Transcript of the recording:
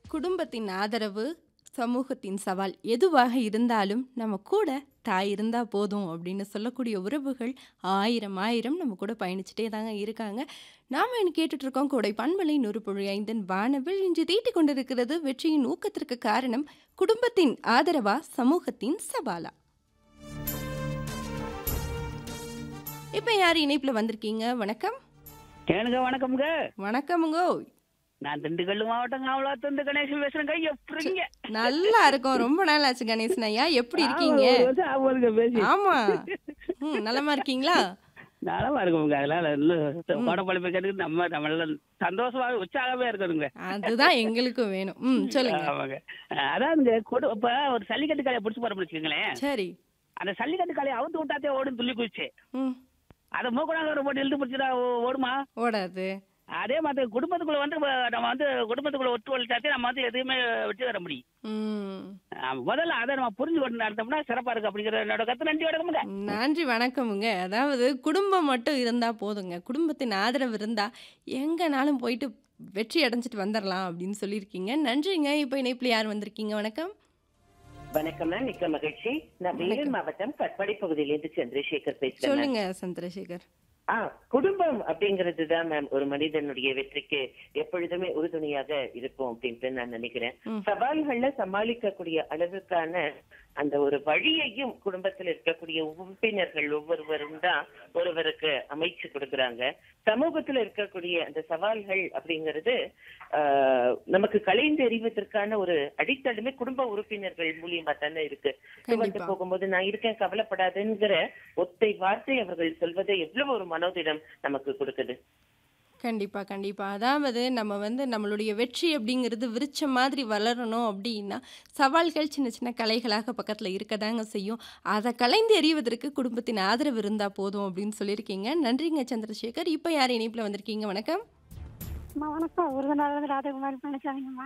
குடும்பத்தின் ஆதரவு, சமூகத்தின் சவால் எதுவாக இருந்தாலும் நம்ம கூட தாய் இருந்தா போதும் அப்படின்னு சொல்லக்கூடிய உறவுகள் ஆயிரம் ஆயிரம் நம்ம கூட பயணிச்சுட்டே தாங்க இருக்காங்க. நாம இனி கேட்டுட்டு இருக்கோம் கோடை பண்பலை 100.5 வானவில் இன்று தீட்டிக் கொண்டிருக்கிறது வெற்றியின் ஊக்கத்திற்கு காரணம் குடும்பத்தின் ஆதரவா சமூகத்தின் சவாலா? இப்ப யார் இணைப்புல வந்திருக்கீங்க? வணக்கம். ஏனுங்க வணக்கம்ங்க வணக்கமுங்கோ. நான் திண்டுக்கல் மாவட்டம் காவலாத்துந்து கணேசன் பேசுறேங்க எப்படிங்க நல்லா இருக்கும். ரொம்ப நாள் ஆச்சு கணேசன் ஐயா. எப்படி இருக்கீங்க? ஆமா, ஒரு வருஷம் ஆகுதுங்க பேசி ஆமா. ம் நலமா இருக்கீங்களா? நலமா இருக்குங்க அதனால இன்னும் ம். கோடப்பழப்பு கேட்டு நம்ம நம்ம சந்தோஷமா உற்சாகமே இருக்கணுங்க அதுதான் எங்களுக்கும் வேணும். ம் சொல்லுங்க. ஆமாங்க அஹ் அதாவதுங்க கொடு இப்ப ஒரு சல்லிக்கட்டு காலையை பிடிச்சி போறோம்னு வச்சுக்கோங்களேன் சரி. அந்த சல்லிக்கட்டு காலையை அவுத்து விட்டாத்தே ஓடும் துள்ளி குதிச்சு ம் அதை மூக்கணாங்க போட்டு இழுத்து பிடிச்சிட்டா ஓ- ஓடுமா ஓடாது. அதே மாதிரி குடும்பத்துக்குள்ள வந்து இப்ப நம்ம வந்து குடும்பத்துக்குள்ள ஒட்டு வழிச்சாத்தே நம்ம வந்து எதுவுமே வெற்றி தர முடியும் ம். ஆமா, முதல்ல அதை நம்ம புரிஞ்சு கொண்டு நடந்தோம்னா சிறப்பா இருக்கு அப்படிங்கிற என்னோட கத்து நன்றி வணக்கமுங்க நன்றி வணக்கமுங்க. அதாவது குடும்பம் மட்டும் இருந்தா போதுங்க. குடும்பத்தின் ஆதரவு இருந்தா எங்கனாலும் போயிட்டு வெற்றி அடைஞ்சிட்டு வந்துரலாம் அப்படின்னு சொல்லியிருக்கீங்க. நன்றிங்க. இப்ப இணைப்புல யார் வந்திருக்கீங்க? வணக்கம். வணக்கம் மேம் மிக்க மகிழ்ச்சி நான் வேலூர் மாவட்டம் கட்பாடி பகுதியிலிருந்து சந்திரசேகர் பேசுறேன் ma'am. சொல்லுங்க சந்திரசேகர். ஆ குடும்பம் அப்படிங்கிறது தான் மேம் ஒரு மனிதனுடைய வெற்றிக்கு எப்பொழுதுமே உறுதுணையாக இருக்கும் அப்படின்ட்டு நான் நினைக்கிறேன் ம். சவால்கள்ல சமாளிக்கக்கூடிய அளவுக்கான அந்த ஒரு வழியையும் குடும்பத்தில் இருக்கக்கூடிய உறுப்பினர்கள் ஒவ்வொருவரும் தான் ஒருவருக்கு அமைச்சு கொடுக்கறாங்க சமூகத்துல இருக்கக்கூடிய அந்த சவால்கள் அப்படிங்கிறது ஆஹ், நமக்கு கலைந்தெறிவதற்கான ஒரு அடித்தளமே குடும்ப உறுப்பினர்கள் மூலியமா தானே இருக்கு வந்து கண்டிப்பா. போகும்போது நான் இருக்கேன் கவலைப்படாதுங்கிற ஒத்தை வார்த்தை அவர்கள் சொல்வது எவ்வளவு ஒரு மனோதிடம் நமக்கு கொடுக்குது கண்டிப்பா, கண்டிப்பா. அதாவது நம்ம வந்து நம்மளுடைய வெற்றி அப்படிங்கிறது விரிச்ச மாதிரி வளரணும் அப்படின்னா, சவால்கள் சின்ன சின்ன கலைகளாக பக்கத்துல இருக்கதாங்க செய்யும். அத கலைந்து எறிவதற்கு குடும்பத்தின் ஆதரவு இருந்தா போதும் அப்படின்னு சொல்லியிருக்கீங்க. நன்றிங்க சந்திரசேகர். இப்ப யார் இணைப்புல வந்திருக்கீங்க? வணக்கம். அம்மா வணக்கம் விருதுநகர்லேருந்து ராஜகுமாரி பழனிசாமிங்கம்மா